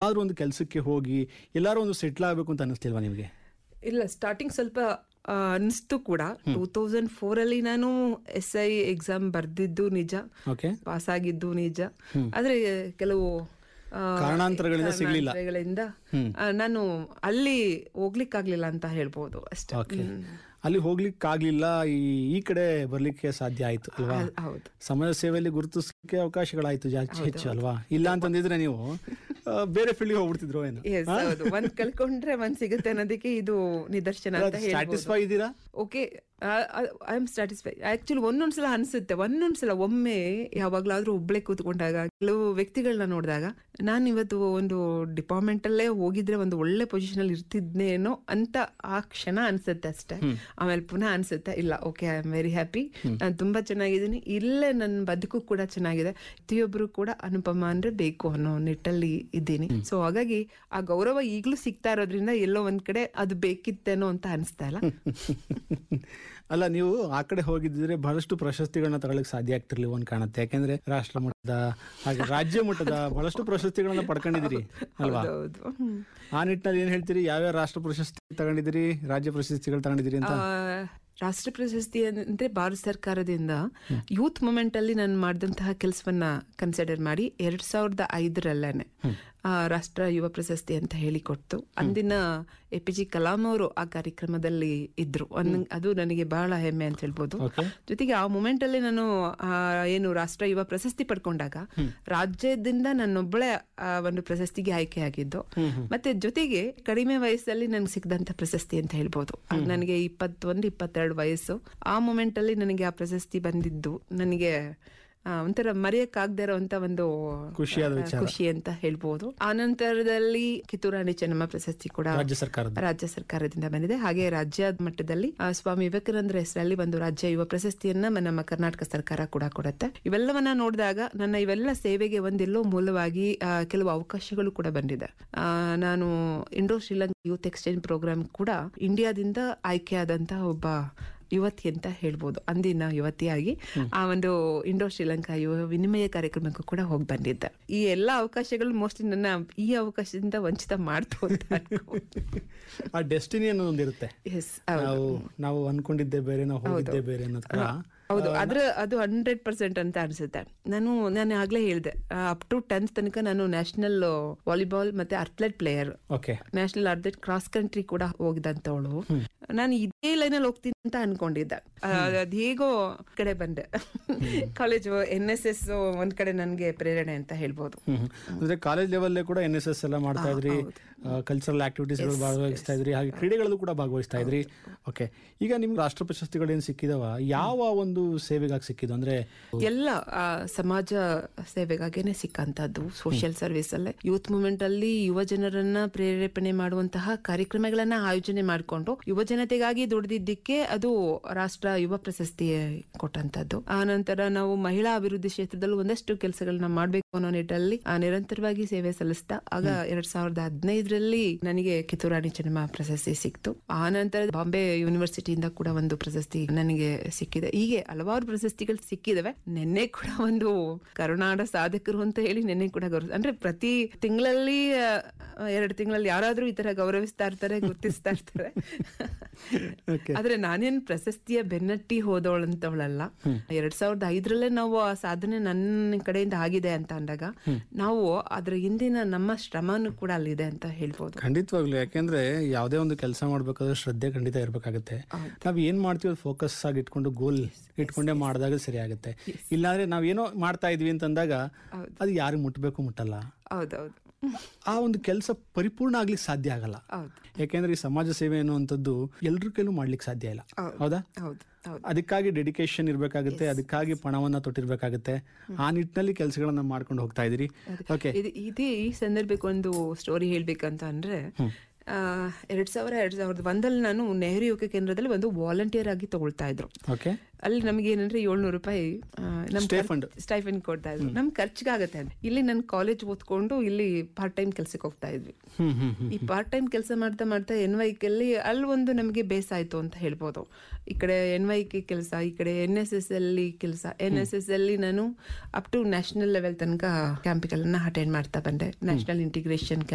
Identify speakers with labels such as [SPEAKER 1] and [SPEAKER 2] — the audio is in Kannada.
[SPEAKER 1] ಯಾವ್ದಾದ್ರು ಒಂದು ಕೆಲಸಕ್ಕೆ ಹೋಗಿ ಎಲ್ಲಾರು ಒಂದು ಸೆಟ್ಲ್ ಆಗ್ಬೇಕು ಅಂತ ಅನಿಸ್ತಿಲ್ವಾ ನಿಮಗೆ
[SPEAKER 2] ಇಲ್ಲ ಸ್ಟಾರ್ಟಿಂಗ್ ಸ್ವಲ್ಪ ಆ, ಅನಿಸ್ತು ಕೂಡ ಟೂ ತೌಸಂಡ್ ಫೋರ್ ಅಲ್ಲಿ ನಾನು ಎಸ್ ಐ ಎಕ್ಸಾಮ್ ಬರ್ದಿದ್ದು ನಿಜ
[SPEAKER 1] ಓಕೆ
[SPEAKER 2] ಪಾಸ್ ಆಗಿದ್ದು ನಿಜ ಆದ್ರೆ ಕೆಲವು ಆ,
[SPEAKER 1] ಕಾರಣಾಂತರಗಳಿಂದ ಸಿಗ್ಲಿಲ್ಲ.
[SPEAKER 2] ಕಾರಣಾಂತರಗಳಿಂದ ಆ, ನಾನು ಅಲ್ಲಿ ಹೋಗ್ಲಿಕ್ಕಾಗ್ಲಿಲ್ಲ ಅಂತ ಹೇಳ್ಬೋದು ಅಷ್ಟೇ
[SPEAKER 1] ಓಕೆ ಅಲ್ಲಿ ಹೋಗ್ಲಿಕ್ಕೆ ಆಗ್ಲಿಲ್ಲ ಈ ಈ ಕಡೆ ಬರ್ಲಿಕ್ಕೆ ಸಾಧ್ಯ ಆಯ್ತು ಅಲ್ವಾ
[SPEAKER 2] ಹೌದು
[SPEAKER 1] ಸಮಾಜ ಸೇವೆಯಲ್ಲಿ ಗುರುತಿಸಲಿಕ್ಕೆ ಅವಕಾಶಗಳಾಯ್ತು ಜಾಸ್ತಿ ಹೆಚ್ಚು ಅಲ್ವಾ ಇಲ್ಲ ಅಂತಂದಿದ್ರೆ ನೀವು ಆ, ಬೇರೆ ಫೀಲ್ಡ್ಗೆ ಹೋಗ್ಬಿಡ್ತಿದ್ರು ಏನು
[SPEAKER 2] ಎಸ್ ಹೌದು ಒಂದ್ ಕಳ್ಕೊಂಡ್ರೆ ಒಂದ್ ಸಿಗುತ್ತೆ ಅನ್ನೋದಕ್ಕೆ ಇದು ನಿದರ್ಶನ ಅಂತ ಹೇಳ್ಬೋದು
[SPEAKER 1] ಸ್ಯಾಟಿಸ್ಫೈ ಇದ್ದೀರಾ
[SPEAKER 2] okay I am satisfy actually ಒಂದೊಂದ್ಸಲ ಅನ್ಸುತ್ತೆ ಒಂದೊಂದ್ಸಲ ಒಮ್ಮೆ ಯಾವಾಗ್ಲಾದ್ರೂ ಒಬ್ಳೆ ಕೂತ್ಕೊಂಡಾಗ ಕೆಲವು ವ್ಯಕ್ತಿಗಳನ್ನ ನೋಡಿದಾಗ ನಾನು ಇವತ್ತು ಒಂದು ಡಿಪಾರ್ಟ್ಮೆಂಟ್ ಅಲ್ಲೇ ಹೋಗಿದ್ರೆ ಒಂದು ಒಳ್ಳೆ ಪೊಸಿಷನ್ ಅಲ್ಲಿ ಇರ್ತಿದ್ನೇನೋ ಅಂತ ಆ ಕ್ಷಣ ಅನ್ಸುತ್ತೆ ಅಷ್ಟೇ ಆಮೇಲೆ ಪುನಃ ಅನ್ಸುತ್ತೆ ಇಲ್ಲ okay I am very happy ನಾನು ತುಂಬಾ ಚೆನ್ನಾಗಿದ್ದೀನಿ ಇಲ್ಲೇ ನನ್ನ ಬದುಕು ಕೂಡ ಚೆನ್ನಾಗಿದೆ ಪ್ರತಿಯೊಬ್ರು ಕೂಡ ಅನುಪಮ ಅಂದ್ರೆ ಬೇಕು ಅನ್ನೋ ನಿಟ್ಟಲ್ಲಿ ಇದ್ದೀನಿ ಸೊ ಹಾಗಾಗಿ ಆ ಗೌರವ ಈಗಲೂ ಸಿಗ್ತಾ ಇರೋದ್ರಿಂದ ಎಲ್ಲೋ ಒಂದ್ ಕಡೆ ಅದು ಬೇಕಿತ್ತೇನೋ ಅಂತ ಅನಿಸ್ತಾ ಇಲ್ಲ
[SPEAKER 1] ಅಲ್ಲ ನೀವು ಆ ಕಡೆ ಹೋಗಿದ್ದಿದ್ರೆ ಬಹಳಷ್ಟು ಪ್ರಶಸ್ತಿಗಳನ್ನ ತಗೊಳ್ಳಕ್ ಸಾಧ್ಯ ಆಗ್ತಿರ್ಲಿಲ್ಲ ಒಂದ್ ಕಾಣುತ್ತೆ ಯಾಕೆಂದ್ರೆ ರಾಷ್ಟ್ರ ಮಟ್ಟದ ಹಾಗೆ ರಾಜ್ಯ ಮಟ್ಟದ ಬಹಳಷ್ಟು ಪ್ರಶಸ್ತಿಗಳನ್ನ ಪಡ್ಕೊಂಡಿದ್ದೀರಿ ಅಲ್ವಾ
[SPEAKER 2] ಹೌದು ಹ್ಮ್.
[SPEAKER 1] ಆ ನಿಟ್ಟಿನಲ್ಲಿ ಏನ್ ಹೇಳ್ತೀರಿ ಯಾವ್ಯಾವ ರಾಷ್ಟ್ರ ಪ್ರಶಸ್ತಿ ತಗೊಂಡಿದ್ದೀರಿ ರಾಜ್ಯ ಪ್ರಶಸ್ತಿಗಳು ತಗೊಂಡಿದ್ದೀರಿ ಅಂತ
[SPEAKER 2] ಆ, ರಾಷ್ಟ್ರ ಪ್ರಶಸ್ತಿ ಅಂದ್ರೆ ಭಾರತ ಸರ್ಕಾರದಿಂದ ಯೂತ್ ಮೂಮೆಂಟ್ ಅಲ್ಲಿ ನಾನು ಮಾಡಿದಂತಹ ಕೆಲಸವನ್ನ ಕನ್ಸಿಡರ್ ಮಾಡಿ ಎರಡ್ ಸಾವಿರದ ಐದರಲ್ಲೇನೆ ಆ, ರಾಷ್ಟ್ರ ಯುವ ಪ್ರಶಸ್ತಿ ಅಂತ ಹೇಳಿ ಕೊಟ್ಟು ಅಂದಿನ ಎ ಪಿ ಜಿ ಕಲಾಂ ಅವರು ಆ ಕಾರ್ಯಕ್ರಮದಲ್ಲಿ ಇದ್ರು ಒಂದ್- ಅದು ನನಗೆ ಬಹಳ ಹೆಮ್ಮೆ ಅಂತ ಹೇಳ್ಬೋದು
[SPEAKER 1] ಓಕೆ
[SPEAKER 2] ಜೊತೆಗೆ ಆ ಮೂಮೆಂಟ್ ಅಲ್ಲಿ ನಾನು ಆ, ಏನು ರಾಷ್ಟ್ರ ಯುವ ಪ್ರಶಸ್ತಿ ಪಡ್ಕೊಂಡಾಗ ರಾಜ್ಯದಿಂದ ನನ್ನೊಬ್ಬಳೆ ಆ ಒಂದು ಪ್ರಶಸ್ತಿಗೆ ಆಯ್ಕೆ ಆಗಿದ್ದು ಮತ್ತೆ ಜೊತೆಗೆ ಕಡಿಮೆ ವಯಸ್ಸಲ್ಲಿ ನನ್ಗೆ ಸಿಕ್ಕದಂತ ಪ್ರಶಸ್ತಿ ಅಂತ ಹೇಳ್ಬೋದು ಆಗ ನನಗೆ ಇಪ್ಪತ್ತೊಂದು ಇಪ್ಪತ್ತೆರಡು ವಯಸ್ಸು ಆ ಮೂಮೆಂಟ್ ಅಲ್ಲಿ ನನಗೆ ಆ ಪ್ರಶಸ್ತಿ ಬಂದಿದ್ದು ನನಗೆ ಆ, ಒಂಥರ ಮರೆಯಕ್ಕಾಗದೇ ಇರೋಂತ ಒಂದು
[SPEAKER 1] ಖುಷಿಯಾದ
[SPEAKER 2] ಆ,
[SPEAKER 1] ವಿಚಾರ.
[SPEAKER 2] ಖುಷಿ ಅಂತ ಹೇಳ್ಬೋದು ಆ ನಂತರದಲ್ಲಿ ಕಿತ್ತೂರಾಣಿ ಚೆನ್ನಮ್ಮ ಪ್ರಶಸ್ತಿ ಕೂಡ
[SPEAKER 1] ರಾಜ್ಯ ಸರ್ಕಾರದ
[SPEAKER 2] ರಾಜ್ಯ ಸರ್ಕಾರದಿಂದ ಬಂದಿದೆ ಹಾಗೆ ರಾಜ್ಯ ಮಟ್ಟದಲ್ಲಿ ಆ, ಸ್ವಾಮಿ ವಿವೇಕಾನಂದರ ಹೆಸರಲ್ಲಿ ಒಂದು ರಾಜ್ಯ ಯುವ ಪ್ರಶಸ್ತಿಯನ್ನ ಮ- ನಮ್ಮ ಕರ್ನಾಟಕ ಸರ್ಕಾರ ಕೂಡ ಕೊಡುತ್ತೆ ಇವೆಲ್ಲವನ್ನ ನೋಡಿದಾಗ ನನ್ನ ಇವೆಲ್ಲ ಸೇವೆಗೆ ಒಂದೆಲ್ಲೋ ಮೂಲವಾಗಿ ಆ, ಕೆಲವು ಅವಕಾಶಗಳು ಕೂಡ ಬಂದಿದೆ ಆ, ನಾನು Indo Sri Lanka youth exchange program ಕೂಡ ಇಂಡಿಯಾದಿಂದ ಆಯ್ಕೆಯಾದಂತಹ ಒಬ್ಬ ಯುವತಿ ಅಂತ ಹೇಳ್ಬೋದು ಅಂದಿನ ಯುವತಿಯಾಗಿ ಆ ಒಂದು ಇಂಡೋ ಶ್ರೀಲಂಕಾ ಯುವ ವಿನಿಮಯ ಕಾರ್ಯಕ್ರಮಕ್ಕೂ ಕೂಡ ಹೋಗಿ ಬಂದಿದ್ದೆ ಈ ಎಲ್ಲಾ ಅವಕಾಶಗಳು ಮೋಸ್ಟ್ಲಿ ನನ್ನ ಈ ಅವಕಾಶದಿಂದ ವಂಚಿತ ಮಾಡ್ತು ಅಂತ ಅನ್ಕೋಬೋದು.
[SPEAKER 1] ಆ ಡೆಸ್ಟಿನಿ ಅನ್ನೋದು ಒಂದಿರುತ್ತೆ
[SPEAKER 2] Yes,
[SPEAKER 1] ನಾವು ನಾವು ಅನ್ಕೊಂಡಿದ್ದೆ ಬೇರೆ ನಾವು ಹೋಗಿದ್ದೆ ಬೇರೆ ಅನ್ನೋದ್ ಕೂಡ
[SPEAKER 2] ಹೌದು ಅದ್ರ ಅದು ಹಂಡ್ರೆಡ್ ಪರ್ಸೆಂಟ್ ಅಂತ ಅನ್ಸುತ್ತೆ ನಾನು ನಾನು ಆಗ್ಲೇ ಹೇಳಿದೆ ಅಪ್ ಟು ಟೆಂತ್ ತನಕ ನಾನು ನ್ಯಾಷನಲ್ ವಾಲಿಬಾಲ್ ಮತ್ತೆ athlete player
[SPEAKER 1] okay
[SPEAKER 2] national athlete cross country ಕೂಡ ಹೋಗಿದಂತವಳು ನಾನು ಇದೇ ಲೈನಲ್ಲಿ ಹೋಗ್ತೀನಿ ಅಂತ ಅನ್ಕೊಂಡಿದ್ದೆ ಆ, ಅದ್ ಹೇಗೋ ಈ ಕಡೆ ಬಂದೆ ಕಾಲೇಜು ಎನ್ ಎಸ್ ಎಸ್ ಒಂದ್ ಕಡೆ ನನ್ಗೆ ಪ್ರೇರಣೆ ಅಂತ ಹೇಳ್ಬೋದು
[SPEAKER 1] ಹ್ಮ್ ಹ್ಮ್. ಅಂದ್ರೆ ಕಾಲೇಜ್ ಲೆವೆಲ್ ಕೂಡ ಎನ್ ಎಸ್ ಎಸ್ ಎಲ್ಲ ಮಾಡ್ತಾ ಇದ್ರಿ ಕಲ್ಚರಲ್ ಆಕ್ಟಿವಿಟೀಸ್ ಗಳು ಭಾಗವಹಿಸ್ತಾ ಇದ್ರಿ ಹಾಗೆ ಕ್ರೀಡೆಗಳಲ್ಲೂ ಕೂಡ ಭಾಗವಹಿಸ್ತಾ ಇದ್ರಿ ಓಕೆ ಈಗ ನಿಮ್ಗೆ ರಾಷ್ಟ್ರ ಪ್ರಶಸ್ತಿಗಳು ಏನ್ ಸಿಕ್ಕಿದವ ಯಾವ ಒಂದು ಸೇವೆಗಾಗಿ ಸಿಕ್ಕಿದ್ದು ಅಂದ್ರೆ
[SPEAKER 2] ಎಲ್ಲ ಆ, ಸಮಾಜ ಸೇವೆಗಾಗೇನೆ ಸಿಕ್ಕಂತದ್ದು ಸೋಷಿಯಲ್ ಸರ್ವಿಸ್ ಅಲ್ಲೇ ಯೂತ್ ಮೂವ್ಮೆಂಟ್ ಅಲ್ಲಿ ಯುವ ಜನರನ್ನ ಪ್ರೇರೇಪಣೆ ಮಾಡುವಂತಹ ಕಾರ್ಯಕ್ರಮಗಳನ್ನ ಆಯೋಜನೆ ಮಾಡಿಕೊಂಡು ಯುವ ಜನತೆಗಾಗಿ ದುಡಿದಿದ್ದಕ್ಕೆ ಅದು ರಾಷ್ಟ್ರ ಯುವ ಪ್ರಶಸ್ತಿ ಕೊಟ್ಟಂತದ್ದು ಆ ನಂತರ ನಾವು ಮಹಿಳಾ ಅಭಿವೃದ್ಧಿ ಕ್ಷೇತ್ರದಲ್ಲಿ ಒಂದಷ್ಟು ಕೆಲಸಗಳನ್ನ ಮಾಡ್ಬೇಕು ಅನ್ನೋ ನಿಟ್ಟಲ್ಲಿ ಆ, ನಿರಂತರವಾಗಿ ಸೇವೆ ಸಲ್ಲಿಸ್ತಾ ಆಗ ಎರಡ್ ಸಾವಿರದ ಹದಿನೈದರಲ್ಲಿ ನನಗೆ ಕಿತ್ತೂರಾಣಿ ಚೆನ್ನಮ್ಮ ಪ್ರಶಸ್ತಿ ಸಿಕ್ತು ಆ ನಂತರ ಬಾಂಬೆ ಯೂನಿವರ್ಸಿಟಿಯಿಂದ ಕೂಡ ಒಂದು ಪ್ರಶಸ್ತಿ ನನಗೆ ಸಿಕ್ಕಿದೆ ಹೀಗೆ ಹಲವಾರು ಪ್ರಶಸ್ತಿಗಳು ಸಿಕ್ಕಿದಾವೆ ನಿನ್ನೆ ಕೂಡ ಒಂದು ಕರುನಾಡ ಸಾಧಕರು ಅಂತ ಹೇಳಿ ನಿನ್ನೆ ಕೂಡ ಗೌರವ ಅಂದ್ರೆ ಪ್ರತಿ ತಿಂಗಳಲ್ಲಿ ಎರಡು ತಿಂಗಳಲ್ಲಿ ಯಾರಾದ್ರೂ ಈ ತರ ಗೌರವಿಸ್ತಾ ಇರ್ತಾರೆ ಗುರ್ತಿಸ್ತಾ ಇರ್ತಾರೆ
[SPEAKER 1] Okay.
[SPEAKER 2] ಆದ್ರೆ ನಾನೇನ್ ಪ್ರಶಸ್ತಿಯ ಬೆನ್ನಟ್ಟಿ ಹೋದವಳಂತವಳಲ್ಲ ಎರಡ್ ಸಾವಿರದ ಐದರಲ್ಲೇ ನಾವು ಆ ಸಾಧನೆ ನನ್ನ ಕಡೆಯಿಂದ ಆಗಿದೆ ಅಂತ ಅಂದಾಗ ನಾವು ಅದ್ರ ಹಿಂದಿನ ನಮ್ಮ ಶ್ರಮನೂ ಕೂಡ ಅಲ್ಲಿದೆ ಅಂತ ಹೇಳ್ಬೋದು
[SPEAKER 1] ಖಂಡಿತವಾಗ್ಲು ಯಾಕೆಂದ್ರೆ ಯಾವುದೇ ಒಂದು ಕೆಲಸ ಮಾಡ್ಬೇಕಾದ್ರೆ ಶ್ರದ್ಧೆ ಖಂಡಿತ ಇರ್ಬೇಕಾಗುತ್ತೆ ನಾವ್ ಏನ್ ಮಾಡ್ತೀವಿ ಅದು ಫೋಕಸ್ ಆಗಿ ಇಟ್ಕೊಂಡು ಗೋಲ್ ಇಟ್ಕೊಂಡೇ ಮಾಡಿದಾಗ ಸರಿ ಆಗುತ್ತೆ ಇಲ್ಲಾಂದ್ರೆ ನಾವ್ ಏನೋ ಮಾಡ್ತಾ ಇದ್ವಿ ಅಂತಂದಾಗ ಅದು ಯಾರಿಗೆ ಮುಟ್ಬೇಕು ಮುಟ್ಟಲ್ಲ
[SPEAKER 2] ಹೌದೌದು
[SPEAKER 1] ಆ ಒಂದು ಕೆಲಸ ಪರಿಪೂರ್ಣ ಆಗ್ಲಿಕ್ಕೆ ಸಾಧ್ಯ ಆಗಲ್ಲ
[SPEAKER 2] ಹೌದು
[SPEAKER 1] ಯಾಕೆಂದ್ರೆ ಈ ಸಮಾಜ ಸೇವೆ ಅನ್ನುವಂಥದ್ದು ಎಲ್ರ ಕೈಲೂ ಮಾಡ್ಲಿಕ್ಕೆ ಸಾಧ್ಯ ಇಲ್ಲ ಹೌದಾ
[SPEAKER 2] ಹೌದು ಹೌದು
[SPEAKER 1] ಅದಕ್ಕಾಗಿ ಡೆಡಿಕೇಶನ್ ಇರ್ಬೇಕಾಗುತ್ತೆ ಅದಕ್ಕಾಗಿ ಪಣವನ್ನ ತೊಟ್ಟಿರ್ಬೇಕಾಗುತ್ತೆ ಆ ನಿಟ್ಟಿನಲ್ಲಿ ಕೆಲಸಗಳನ್ನ ಮಾಡ್ಕೊಂಡು ಹೋಗ್ತಾ ಇದೀರಿ ಓಕೆ
[SPEAKER 2] ಇದು ಇದೇ ಈ ಸಂದರ್ಭಕ್ಕೆ ಒಂದು ಸ್ಟೋರಿ ಹೇಳ್ಬೇಕಂತ ಅಂದ್ರೆ ಆ, ಎರಡ್ ಸಾವಿರ ಎರಡ್ ಸಾವಿರದ ಒಂದಲ್ಲಿ ನಾನು ನೆಹರು ಯುವಕ ಕೇಂದ್ರದಲ್ಲಿ ಒಂದು ವಾಲಂಟಿಯರ್ ಆಗಿ ತಗೊಳ್ತಾ ಇದ್ರು
[SPEAKER 1] ಓಕೆ
[SPEAKER 2] ಅಲ್ಲಿ ನಮ್ಗೆ ಏನಂದ್ರೆ ಏಳ್ನೂರು ರೂಪಾಯಿ ಆ, ನಮ್
[SPEAKER 1] Stipend.
[SPEAKER 2] ಸ್ಟೈಫಂಡ್ ಕೊಡ್ತಾ ಇದ್ರು ನಮ್ ಖರ್ಚಿಗಾಗತ್ತೆ ಅಂತ ಇಲ್ಲಿ ನಾನು ಕಾಲೇಜ್ ಓದ್ಕೊಂಡು ಇಲ್ಲಿ ಪಾರ್ಟ್ ಟೈಮ್ ಕೆಲ್ಸಕ್ಕೆ ಹೋಗ್ತಾ ಇದ್ವಿ
[SPEAKER 1] ಹ್ಮ್ ಹ್ಮ್ ಹ್ಮ್
[SPEAKER 2] ಈ ಪಾರ್ಟ್ ಟೈಮ್ ಕೆಲಸ ಮಾಡ್ತಾ ಮಾಡ್ತಾ ಎನ್ ವೈ ಅಲ್ಲಿ ಅಲ್ಲಿ ಒಂದು ನಮಗೆ ಬೇಸ್ ಆಯ್ತು ಅಂತ ಹೇಳ್ಬೋದು ಈ ಕಡೆ ಎನ್ ವೈ ಕೆ ಕೆಲಸ ಈ ಕಡೆ ಎನ್ ಎಸ್ ಎಸ್ ಅಲ್ಲಿ ಕೆಲಸ ಎನ್ ಎಸ್ ಎಸ್ ಅಲ್ಲಿ ನಾನು ಅಪ್ ಟು ನ್ಯಾಷನಲ್ ಲೆವೆಲ್ ತನಕ ಕ್ಯಾಂಪ್ಗಳನ್ನ ಅಟೆಂಡ್ ಮಾಡ್ತಾ ಬಂದೆ ನ್ಯಾಷನಲ್ ಇಂಟಿಗ್ರೇಷನ್